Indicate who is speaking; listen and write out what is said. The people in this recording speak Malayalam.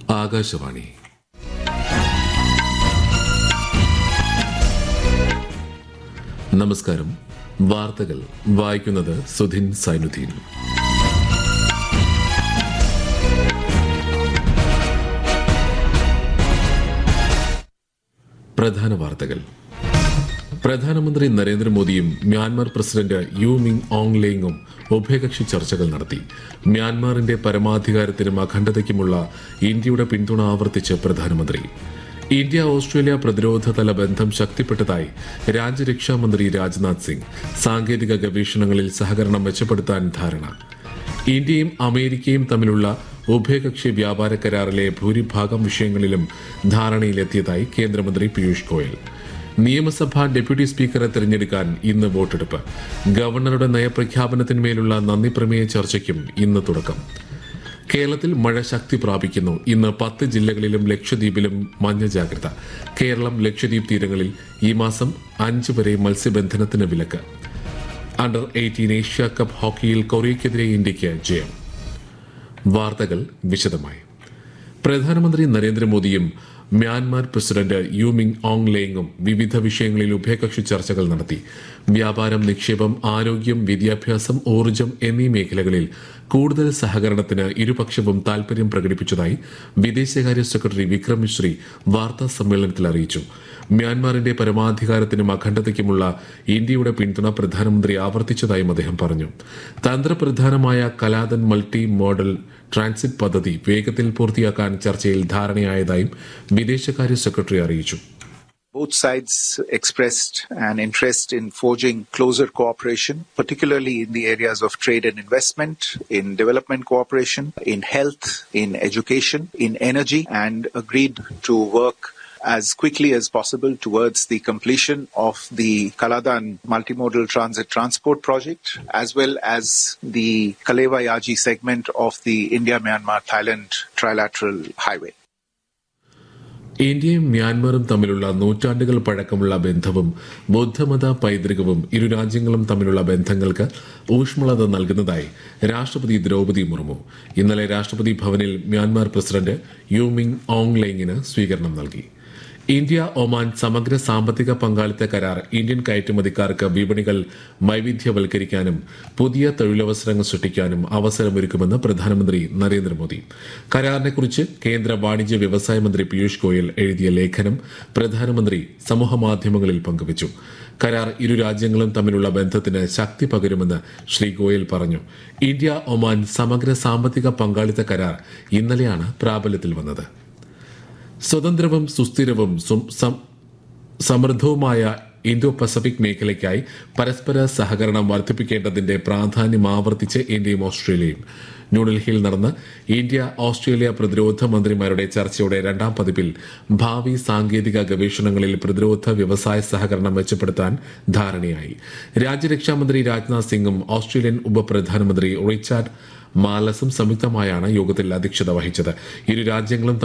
Speaker 1: ആകാശവാണി നമസ്കാരം വാർത്തകൾ വായിക്കുന്നത് സുധിൻ സൈനുദ്ദീൻ പ്രധാന വാർത്തകൾ പ്രധാനമന്ത്രി നരേന്ദ്രമോദിയും Myanmar president U Min Aung ലേങ്ങും ഉഭയകക്ഷി ചർച്ചകൾ നടത്തി മ്യാൻമാറിന്റെ പരമാധികാരത്തിനും അഖണ്ഡതയ്ക്കുമുള്ള ഇന്ത്യയുടെ പിന്തുണ ആവർത്തിച്ച് പ്രധാനമന്ത്രി ഇന്ത്യ ഓസ്ട്രേലിയ പ്രതിരോധതല ബന്ധം ശക്തിപ്പെട്ടതായി രാജ്യരക്ഷാമന്ത്രി രാജ്നാഥ് സിംഗ് സാങ്കേതിക ഗവേഷണങ്ങളിൽ സഹകരണം മെച്ചപ്പെടുത്താൻ ധാരണ ഇന്ത്യയും അമേരിക്കയും തമ്മിലുള്ള ഉഭയകക്ഷി വ്യാപാര കരാറിലെ ഭൂരിഭാഗം വിഷയങ്ങളിലും ധാരണയിലെത്തിയതായി കേന്ദ്രമന്ത്രി പീയൂഷ് ഗോയൽ നിയമസഭാ ഡെപ്യൂട്ടി സ്പീക്കറെ തിരഞ്ഞെടുക്കാൻ ഇന്ന് വോട്ടെടുപ്പ് ഗവർണറുടെ നയപ്രഖ്യാപനത്തിന്മേലുള്ള നന്ദി പ്രമേയ ചർച്ചയ്ക്കും ഇന്ന് തുടക്കം കേരളത്തിൽ മഴ ശക്തി പ്രാപിക്കുന്നു ഇന്ന് പത്ത് ജില്ലകളിലും ലക്ഷദ്വീപിലും മഞ്ഞ ജാഗ്രത കേരളം ലക്ഷദ്വീപ് തീരങ്ങളിൽ ഈ മാസം അഞ്ച് വരെ മത്സ്യബന്ധനത്തിന് വിലക്ക് അണ്ടർ എയ്റ്റീൻ ഏഷ്യ കപ്പ് ഹോക്കിയിൽ കൊറിയയ്ക്കെതിരെ ഇന്ത്യയ്ക്ക് ജയം വാർത്തകൾ വിശദമായി പ്രധാനമന്ത്രി നരേന്ദ്രമോദിയും മ്യാൻമാർ പ്രസിഡന്റ് യുമിങ് ഓങ് ലേങ്ങും വിവിധ വിഷയങ്ങളിൽ ഉഭയകക്ഷി ചർച്ചകൾ നടത്തി വ്യാപാരം നിക്ഷേപം ആരോഗ്യം വിദ്യാഭ്യാസം ഊർജ്ജം എന്നീ മേഖലകളിൽ കൂടുതൽ സഹകരണത്തിന് ഇരുപക്ഷവും താൽപര്യം പ്രകടിപ്പിച്ചതായി വിദേശകാര്യ സെക്രട്ടറി വിക്രം മിശ്രി വാർത്താ സമ്മേളനത്തിൽ അറിയിച്ചു മ്യാൻമാറിന്റെ പരമാധികാരത്തിനും അഖണ്ഡതയ്ക്കുമുള്ള ഇന്ത്യയുടെ പിന്തുണ പ്രധാനമന്ത്രി ആവർത്തിച്ചതായും അദ്ദേഹം പറഞ്ഞു തന്ത്രപ്രധാനമായ കലാതൻ മൾട്ടി മോഡൽ ട്രാൻസിറ്റ് പദ്ധതി വേഗത്തിൽ പൂർത്തിയാക്കാൻ ചർച്ചയിൽ ധാരണയായതായും വിദേശകാര്യ സെക്രട്ടറി അറിയിച്ചു
Speaker 2: Both sides expressed an interest in forging closer cooperation, particularly in the areas of trade and investment, in development cooperation, in health, in education, in energy, and agreed to work as quickly as possible towards the completion of the Kaladan multimodal transit transport project, as well as the Kalewa Yaji segment of the India-Myanmar Thailand trilateral highway.
Speaker 1: ഇന്ത്യയും മ്യാൻമറും തമ്മിലുള്ള നൂറ്റാണ്ടുകൾ പഴക്കമുള്ള ബന്ധവും ബുദ്ധമത പൈതൃകവും ഇരു രാജ്യങ്ങളും തമ്മിലുള്ള ബന്ധങ്ങൾക്ക് ഊഷ്മളത നൽകുന്നതായി രാഷ്ട്രപതി ദ്രൗപദി മുർമു ഇന്നലെ രാഷ്ട്രപതി ഭവനിൽ മ്യാൻമാർ പ്രസിഡന്റ് യുമിങ് ഓങ് ലേങ്ങിന് സ്വീകരണം നൽകി ഇന്ത്യ ഒമാൻ സമഗ്ര സാമ്പത്തിക പങ്കാളിത്ത കരാർ ഇന്ത്യൻ കയറ്റുമതിക്കാർക്ക് വിപണികൾ വൈവിധ്യവൽക്കരിക്കാനും പുതിയ തൊഴിലവസരങ്ങൾ സൃഷ്ടിക്കാനും അവസരമൊരുക്കുമെന്ന് പ്രധാനമന്ത്രി നരേന്ദ്രമോദി കരാറിനെക്കുറിച്ച് കേന്ദ്ര വാണിജ്യ വ്യവസായ മന്ത്രി പീയൂഷ് ഗോയൽ എഴുതിയ ലേഖനം പ്രധാനമന്ത്രി സമൂഹമാധ്യമങ്ങളിൽ പങ്കുവച്ചു കരാർ ഇരു രാജ്യങ്ങളും തമ്മിലുള്ള ബന്ധത്തിന് ശക്തി പകരുമെന്ന് ശ്രീ ഗോയൽ പറഞ്ഞു ഇന്ത്യ ഒമാൻ സമഗ്ര സാമ്പത്തിക പങ്കാളിത്ത കരാർ ഇന്നലെയാണ് പ്രാബല്യത്തിൽ വന്നത് സ്വതന്ത്രവും സുസ്ഥിരവും സും- സം- സമൃദ്ധവുമായ ഇന്തോ പസഫിക് മേഖലയ്ക്കായി പരസ്പര സഹകരണം വർദ്ധിപ്പിക്കേണ്ടതിന്റെ പ്രാധാന്യം ആവർത്തിച്ച് ഇന്ത്യയും ഓസ്ട്രേലിയയും ന്യൂഡൽഹിയിൽ നടന്ന ഇന്ത്യ ഓസ്ട്രേലിയ പ്രതിരോധ മന്ത്രിമാരുടെ ചർച്ചയുടെ രണ്ടാം പതിപ്പിൽ ഭാവി സാങ്കേതിക ഗവേഷണങ്ങളിൽ പ്രതിരോധ വ്യവസായ സഹകരണം മെച്ചപ്പെടുത്താൻ ധാരണയായി രാജ്യരക്ഷാമന്ത്രി രാജ്നാഥ് സിംഗും ഓസ്ട്രേലിയൻ ഉപപ്രധാനമന്ത്രി റിച്ചാർഡ് മാലസും സംയുക്തമായാണ് യോഗത്തിൽ അധ്യക്ഷത വഹിച്ചത് ഇരു രാജ്യങ്ങളും